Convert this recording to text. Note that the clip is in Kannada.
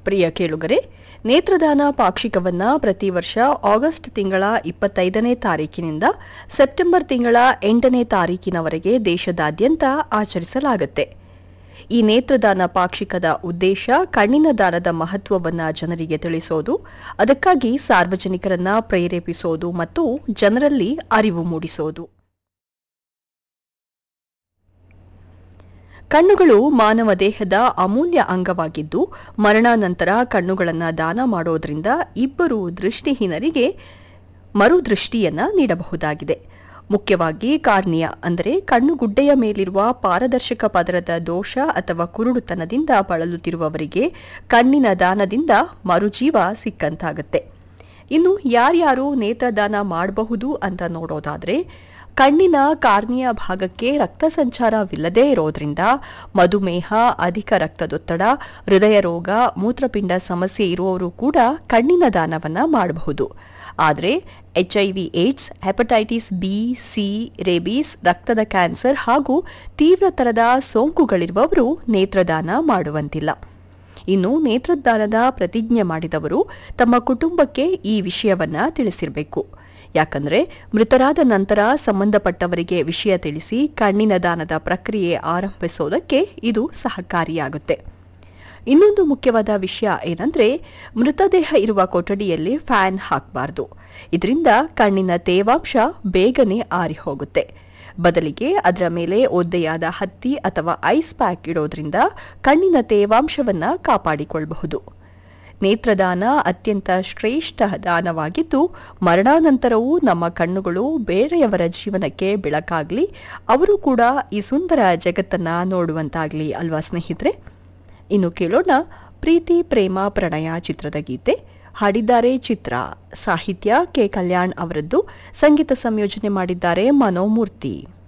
ಪ್ರಿಯ ಕೇಳುಗರೆ ನೇತ್ರದಾನ ಪಾಕ್ಷಿಕವನ್ನ ಪ್ರತಿ ವರ್ಷ ಆಗಸ್ಟ್ ತಿಂಗಳ ಇಪ್ಪತ್ತೈದನೇ ತಾರೀಕಿನಿಂದ ಸೆಪ್ಟೆಂಬರ್ ತಿಂಗಳ ಎಂಟನೇ ತಾರೀಕಿನವರೆಗೆ ದೇಶದಾದ್ಯಂತ ಆಚರಿಸಲಾಗುತ್ತೆ ಈ ನೇತ್ರದಾನ ಪಾಕ್ಷಿಕದ ಉದ್ದೇಶ ಕಣ್ಣಿನ ದಾನದ ಮಹತ್ವವನ್ನ ಜನರಿಗೆ ತಿಳಿಸೋದು ಅದಕ್ಕಾಗಿ ಸಾರ್ವಜನಿಕರನ್ನ ಪ್ರೇರೇಪಿಸೋದು ಮತ್ತು ಜನರಲ್ಲಿ ಅರಿವು ಮೂಡಿಸೋದು ಕಣ್ಣುಗಳು ಮಾನವ ದೇಹದ ಅಮೂಲ್ಯ ಅಂಗವಾಗಿದ್ದು ಮರಣಾನಂತರ ಕಣ್ಣುಗಳನ್ನು ದಾನ ಮಾಡೋದ್ರಿಂದ ಇಬ್ಬರು ದೃಷ್ಟಿಹೀನರಿಗೆ ಮರುದೃಷ್ಟಿಯನ್ನ ನೀಡಬಹುದಾಗಿದೆ ಮುಖ್ಯವಾಗಿ ಕಾರ್ನಿಯಾ ಅಂದರೆ ಕಣ್ಣುಗುಡ್ಡೆಯ ಮೇಲಿರುವ ಪಾರದರ್ಶಕ ಪದರದ ದೋಷ ಅಥವಾ ಕುರುಡುತನದಿಂದ ಬಳಲುತ್ತಿರುವವರಿಗೆ ಕಣ್ಣಿನ ದಾನದಿಂದ ಮರುಜೀವ ಸಿಕ್ಕಂತಾಗುತ್ತೆ ಇನ್ನು ಯಾರ್ಯಾರು ನೇತ್ರದಾನ ಮಾಡಬಹುದು ಅಂತ ನೋಡೋದಾದ್ರೆ ಕಣ್ಣಿನ ಕಾರ್ನಿಯ ಭಾಗಕ್ಕೆ ರಕ್ತ ಸಂಚಾರವಿಲ್ಲದೇ ಇರೋದ್ರಿಂದ ಮಧುಮೇಹ ಅಧಿಕ ರಕ್ತದೊತ್ತಡ ಹೃದಯ ರೋಗ ಮೂತ್ರಪಿಂಡ ಸಮಸ್ಯೆ ಇರುವವರು ಕೂಡ ಕಣ್ಣಿನ ದಾನವನ್ನ ಮಾಡಬಹುದು ಆದರೆ HIV AIDS hepatitis B C rabies ರಕ್ತದ ಕ್ಯಾನ್ಸರ್ ಹಾಗೂ ತೀವ್ರತರದ ಸೋಂಕುಗಳಿರುವವರು ನೇತ್ರದಾನ ಮಾಡುವಂತಿಲ್ಲ ಇನ್ನು ನೇತ್ರದಾನದ ಪ್ರತಿಜ್ಞೆ ಮಾಡಿದವರು ತಮ್ಮ ಕುಟುಂಬಕ್ಕೆ ಈ ವಿಷಯವನ್ನ ತಿಳಿಸಿರಬೇಕು ಯಾಕಂದ್ರೆ ಮೃತರಾದ ನಂತರ ಸಂಬಂಧಪಟ್ಟವರಿಗೆ ವಿಷಯ ತಿಳಿಸಿ ಕಣ್ಣಿನ ದಾನದ ಪ್ರಕ್ರಿಯೆ ಆರಂಭಿಸೋದಕ್ಕೆ ಇದು ಸಹಕಾರಿಯಾಗುತ್ತೆ ಇನ್ನೊಂದು ಮುಖ್ಯವಾದ ವಿಷಯ ಏನಂದ್ರೆ ಮೃತದೇಹ ಇರುವ ಕೊಠಡಿಯಲ್ಲಿ ಫ್ಯಾನ್ ಹಾಕಬಾರ್ದು ಇದರಿಂದ ಕಣ್ಣಿನ ತೇವಾಂಶ ಬೇಗನೆ ಆರಿ ಹೋಗುತ್ತೆ ಬದಲಿಗೆ ಅದರ ಮೇಲೆ ಒದ್ದೆಯಾದ ಹತ್ತಿ ಅಥವಾ ಐಸ್ ಪ್ಯಾಕ್ ಇಡೋದ್ರಿಂದ ಕಣ್ಣಿನ ತೇವಾಂಶವನ್ನ ಕಾಪಾಡಿಕೊಳ್ಳಬಹುದು ನೇತ್ರದಾನ ಅತ್ಯಂತ ಶ್ರೇಷ್ಠ ದಾನವಾಗಿದ್ದು ಮರಣಾನಂತರವೂ ನಮ್ಮ ಕಣ್ಣುಗಳು ಬೇರೆಯವರ ಜೀವನಕ್ಕೆ ಬೆಳಕಾಗ್ಲಿ ಅವರು ಕೂಡ ಈ ಸುಂದರ ಜಗತ್ತನ್ನ ನೋಡುವಂತಾಗ್ಲಿ ಅಲ್ವಾ ಸ್ನೇಹಿತರೆ ಇನ್ನು ಕೇಳೋಣ ಪ್ರೀತಿ ಪ್ರೇಮ ಪ್ರಣಯ ಚಿತ್ರದ ಗೀತೆ ಹಾಡಿದ್ದಾರೆ ಚಿತ್ರ ಸಾಹಿತ್ಯ ಕೆ ಕಲ್ಯಾಣ್ ಅವರದ್ದು ಸಂಗೀತ ಸಂಯೋಜನೆ ಮಾಡಿದ್ದಾರೆ ಮನೋಮೂರ್ತಿ